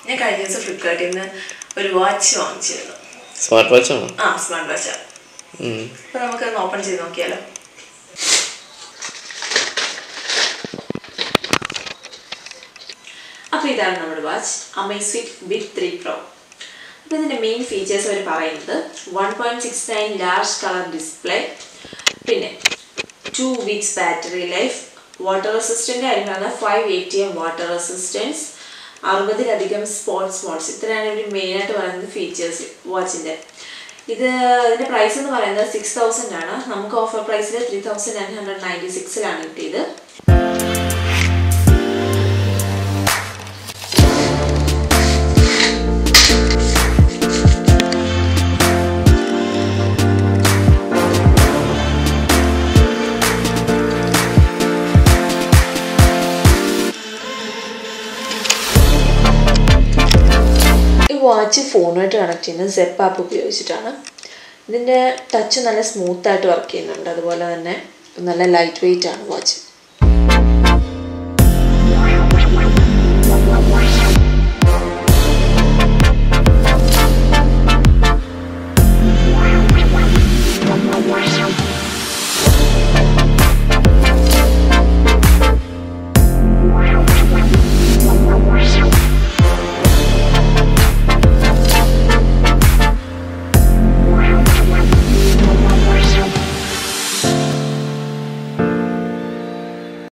ഞാൻ കഴിഞ്ഞ ദിവസം ഫ്ലിപ്കാർട്ടിൽ നിന്ന് ഒരു വാച്ച് വാങ്ങിച്ചിരുന്നു സ്മാർട്ട് വാച്ച് ആണോ ആ സ്മാർട്ട് വാച്ചാണ് ഉം. അപ്പോൾ നമുക്കൊന്ന് ഓപ്പൺ ചെയ്ത് നോക്കിയാലോ അപ്പോൾ ഇതാണ് നമ്മുടെ watch Amazfit Bip three pro അപ്പോൾ ഇതിൻ്റെ മെയിൻ ഫീച്ചേഴ്സ് അവർ പറയുന്നത് one point six nine large colour display പിന്നെ two weeks battery life water resistant ആയിരിക്കും പറഞ്ഞാൽ five ATM water resistance അറുപതിലധികം സ്പോർട്സ് മോഡ്സ് ഇത്രയാണ് ഇവർ മെയിനായിട്ട് പറയുന്നത് ഫീച്ചേഴ്സ് വാച്ചിൻ്റെ ഇത് ഇതിൻ്റെ പ്രൈസ് എന്ന് പറയുന്നത് സിക്സ് തൗസൻഡ് ആണ് നമുക്ക് ഓഫർ പ്രൈസിൽ three thousand nine hundred ninety സിക്സിലാണ് കിട്ടിയത് ഈ വാച്ച് ഫോണുമായിട്ട് കണക്ട് ചെയ്യുന്നത് സെപ്പ് ആപ്പ് ഉപയോഗിച്ചിട്ടാണ് ഇതിൻ്റെ ടച്ച് നല്ല സ്മൂത്തായിട്ട് വർക്ക് ചെയ്യുന്നുണ്ട് അതുപോലെ തന്നെ നല്ല ലൈറ്റ് വെയിറ്റ് ആണ് വാച്ച്